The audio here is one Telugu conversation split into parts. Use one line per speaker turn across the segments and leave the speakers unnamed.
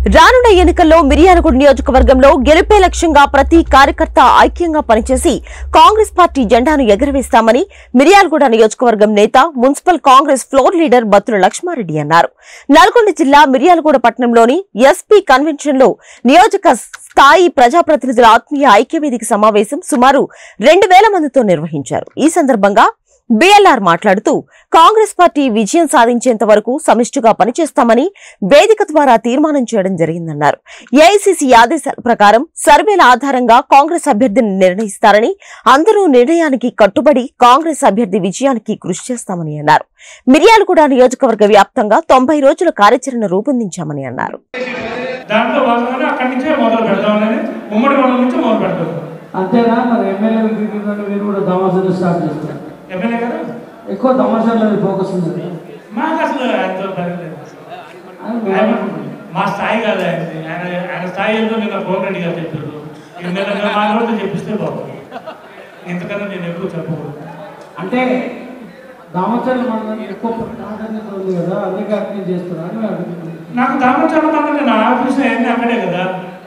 రానున్న ఎన్నికల్లో మిర్యాలగూడ నియోజకవర్గంలో గెలుపే లక్ష్యంగా ప్రతి కార్యకర్త ఐక్యంగా పనిచేసి కాంగ్రెస్ పార్టీ జెండాను ఎగురవేస్తామని మిర్యాలగూడ నియోజకవర్గం నేత municipal Congress floor leader Battula Lakshma Reddy అన్నారు నల్గొండ జిల్లా మిర్యాలగూడ పట్టణంలోని ఎస్పీ కన్వెన్షన్ లో నియోజక స్థాయి ప్రజాప్రతినిధుల ఆత్మీయ ఐక్యవేదిక సమావేశం సుమారు రెండు వేల మందితో నిర్వహించారు ఈ సందర్భంగా బిఎల్ఆర్ మాట్లాడుతూ కాంగ్రెస్ పార్టీ విజయం సాధించేంత వరకు సమిష్టిగా పనిచేస్తామని వేదిక ద్వారా తీర్మానం చేయడం జరిగిందన్నారు ఏఐసిసి ఆదేశాల ప్రకారం సర్వేల ఆధారంగా కాంగ్రెస్ అభ్యర్థిని నిర్ణయిస్తారని అందరూ నిర్ణయానికి కట్టుబడి కాంగ్రెస్ అభ్యర్థి విజయానికి కృషి చేస్తామని అన్నారు మిర్యాలగూడ నియోజకవర్గ వ్యాప్తంగా తొంభై రోజుల కార్యాచరణ రూపొందించామని అన్నారు
దాంట్లో భాగంగానే అక్కడి నుంచే మొదలు పెడదామని ఉమ్మడి మండలం నుంచి మొదలు పెడతాం
అంతేనా మరి ఎమ్మెల్యేలు దిగుతుందంటే మీరు కూడా తమాషాలు స్టార్ట్ చేస్తారు
ఎమ్మెల్యే గారు
ఎక్కువ తమాషాల మీద ఫోకస్ ఉంది
మాకు అసలు ఆయనతో పని లేదు
అని మీరు
ఆయన
అనుకుంటున్నారు.
మా స్థాయి కాదు ఆయనది ఆయన ఆయన స్థాయి ఏంటో నిన్న కోమరెడ్డి గారు చెప్పారు ఇది నిన్న మా రోజు చెప్పిస్తే బాగుంది ఇంతకన్నా నేను ఎక్కువ చెప్పకూడదు
అంటే దామచర్ల మండలం ఎక్కువ ప్రాధాన్యత ఉంది కదా అందుకే అర్థం చేస్తున్నారు అని అడుగుతున్నాను
నాకు దామచర్ల మండలి నా ఆఫీస్ అన్నీ అక్కడే కదా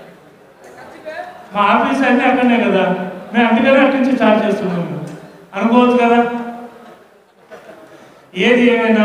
మా ఆఫీస్ అన్నీ అక్కడనే కదా మేము అందుకనే అక్కడి నుంచి స్టార్ట్ చేస్తున్నాము అనుకోవచ్చు కదా ఏది ఏమైనా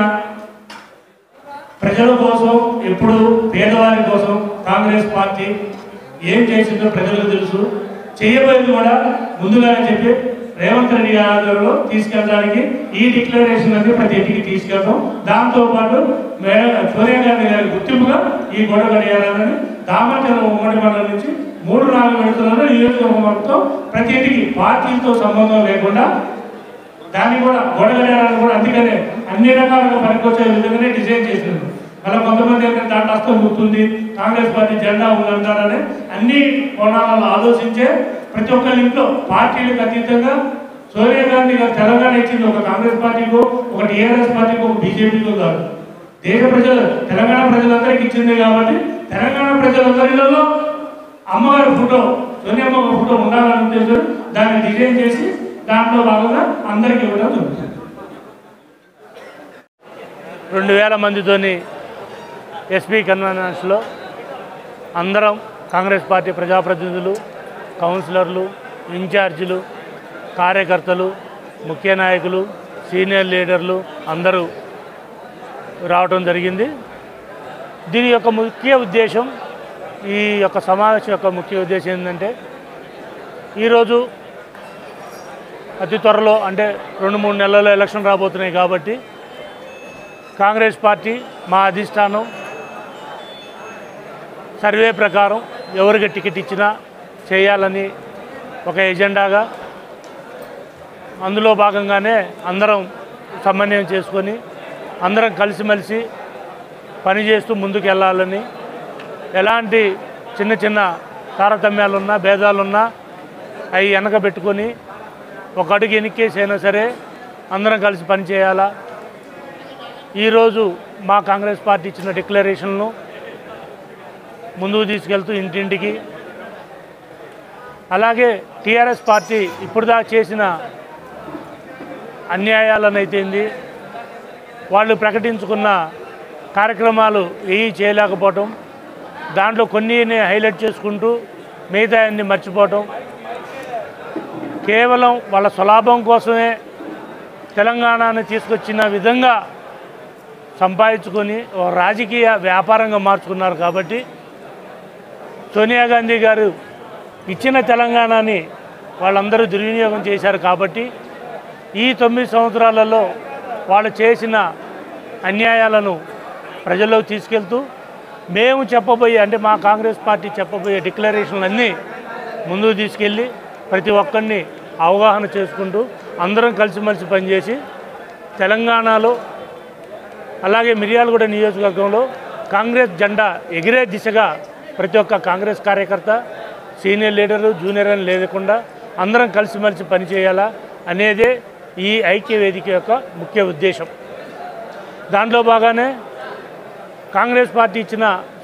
ప్రజల కోసం ఎప్పుడు పేదవారి కోసం కాంగ్రెస్ పార్టీ ఏం చేసిందో ప్రజలకు తెలుసు చేయబోయేది కూడా ముందుగానే చెప్పి రేవంత్ రెడ్డి గారి ఆధ్వర్యంలో తీసుకెళ్ళడానికి ఈ డిక్లరేషన్ అనేది ప్రతి ఇంటికి తీసుకెళ్తాం దాంతోపాటు మేడం సోనియా గాంధీ గారి గుర్తింపుగా ఈ గొడవ గడియాలని దామచర్ల ఉమ్మడి మండలం నుంచి మూడు నాలుగు విడతలలో నియోజకవర్గం మొత్తం ప్రతి ఇంటికి పార్టీలతో సంబంధం లేకుండా దాన్ని కూడా గొడవలేయాలని కూడా అందుకనే అన్ని రకాలుగా పనికొచ్చే విధంగానే డిజైన్ చేసింది మళ్ళీ కొంతమంది ఏంటంటే దాంట్లో హస్తం గుర్తుంది కాంగ్రెస్ పార్టీ జెండా ఉందంటారని అన్ని కోణాలలో ఆలోచించే ప్రతి ఒక్క ఇంట్లో పార్టీలకు అతీతంగా సోనియా గాంధీ గారు తెలంగాణ ఇచ్చింది ఒక కాంగ్రెస్ పార్టీకో ఒక టీఆర్ఎస్ పార్టీకో ఒక బీజేపీకో కాదు దేశ ప్రజలు తెలంగాణ ప్రజలందరికీ ఇచ్చింది కాబట్టి తెలంగాణ ప్రజలందరిలో అమ్మగారి ఫోటో సోనియమ్మ గారి ఫోటో ఉండాలని ఉద్దేశం దాన్ని డిజైన్ చేసి దాంట్లో భాగంగా అందరికీ ఇవ్వడం జరుగుతుంది
రెండు వేల మందితోని ఎస్పీ కన్వెన్షన్లో అందరం కాంగ్రెస్ పార్టీ ప్రజాప్రతినిధులు కౌన్సిలర్లు ఇన్ఛార్జీలు కార్యకర్తలు ముఖ్య నాయకులు సీనియర్ లీడర్లు అందరూ రావటం జరిగింది దీని యొక్క ముఖ్య ఉద్దేశం ఈ యొక్క సమావేశం యొక్క ముఖ్య ఉద్దేశం ఏంటంటే ఈరోజు అతి త్వరలో అంటే రెండు మూడు నెలల్లో ఎలక్షన్ రాబోతున్నాయి కాబట్టి కాంగ్రెస్ పార్టీ మా అధిష్టానం సర్వే ప్రకారం ఎవరికి టికెట్ ఇచ్చినా చేయాలని ఒక ఎజెండాగా అందులో భాగంగానే అందరం సమన్వయం చేసుకొని అందరం కలిసిమెలిసి పనిచేస్తూ ముందుకు వెళ్ళాలని ఎలాంటి చిన్న చిన్న తారతమ్యాలున్నా భేదాలున్నా అవి వెనక పెట్టుకొని ఒక అడుగు ఎనిక్కేసైనా సరే అందరం కలిసి పనిచేయాలా ఈరోజు మా కాంగ్రెస్ పార్టీ ఇచ్చిన డిక్లరేషన్ను ముందుకు తీసుకెళ్తూ ఇంటింటికి అలాగే టీఆర్ఎస్ పార్టీ ఇప్పుడు దాకా చేసిన అన్యాయాలనైతేంది వాళ్ళు ప్రకటించుకున్న కార్యక్రమాలు ఏవి చేయలేకపోవటం దాంట్లో కొన్ని హైలైట్ చేసుకుంటూ మిగతా అన్ని మర్చిపోవటం కేవలం వాళ్ళ స్వలాభం కోసమే తెలంగాణను తీసుకొచ్చిన విధంగా సంపాదించుకొని ఒక రాజకీయ వ్యాపారంగా మార్చుకున్నారు కాబట్టి సోనియా గాంధీ గారు ఇచ్చిన తెలంగాణని వాళ్ళందరూ దుర్వినియోగం చేశారు కాబట్టి ఈ తొమ్మిది సంవత్సరాలలో వాళ్ళు చేసిన అన్యాయాలను ప్రజల్లోకి తీసుకెళ్తూ మేము చెప్పబోయే అంటే మా కాంగ్రెస్ పార్టీ చెప్పబోయే డిక్లరేషన్లన్నీ ముందుకు తీసుకెళ్ళి ప్రతి ఒక్కరిని అవగాహన చేసుకుంటూ అందరం కలిసిమెలిసి పనిచేసి తెలంగాణలో అలాగే మిర్యాలగూడ నియోజకవర్గంలో కాంగ్రెస్ జెండా ఎగిరే దిశగా ప్రతి ఒక్క కాంగ్రెస్ కార్యకర్త సీనియర్ లీడరు జూనియర్ అని లేకుండా అందరం కలిసిమెలిసి పనిచేయాలా అనేదే ఈ ఐక్య వేదిక యొక్క ముఖ్య ఉద్దేశం దాంట్లో బాగానే కాంగ్రెస్ పార్టీ ఇచ్చిన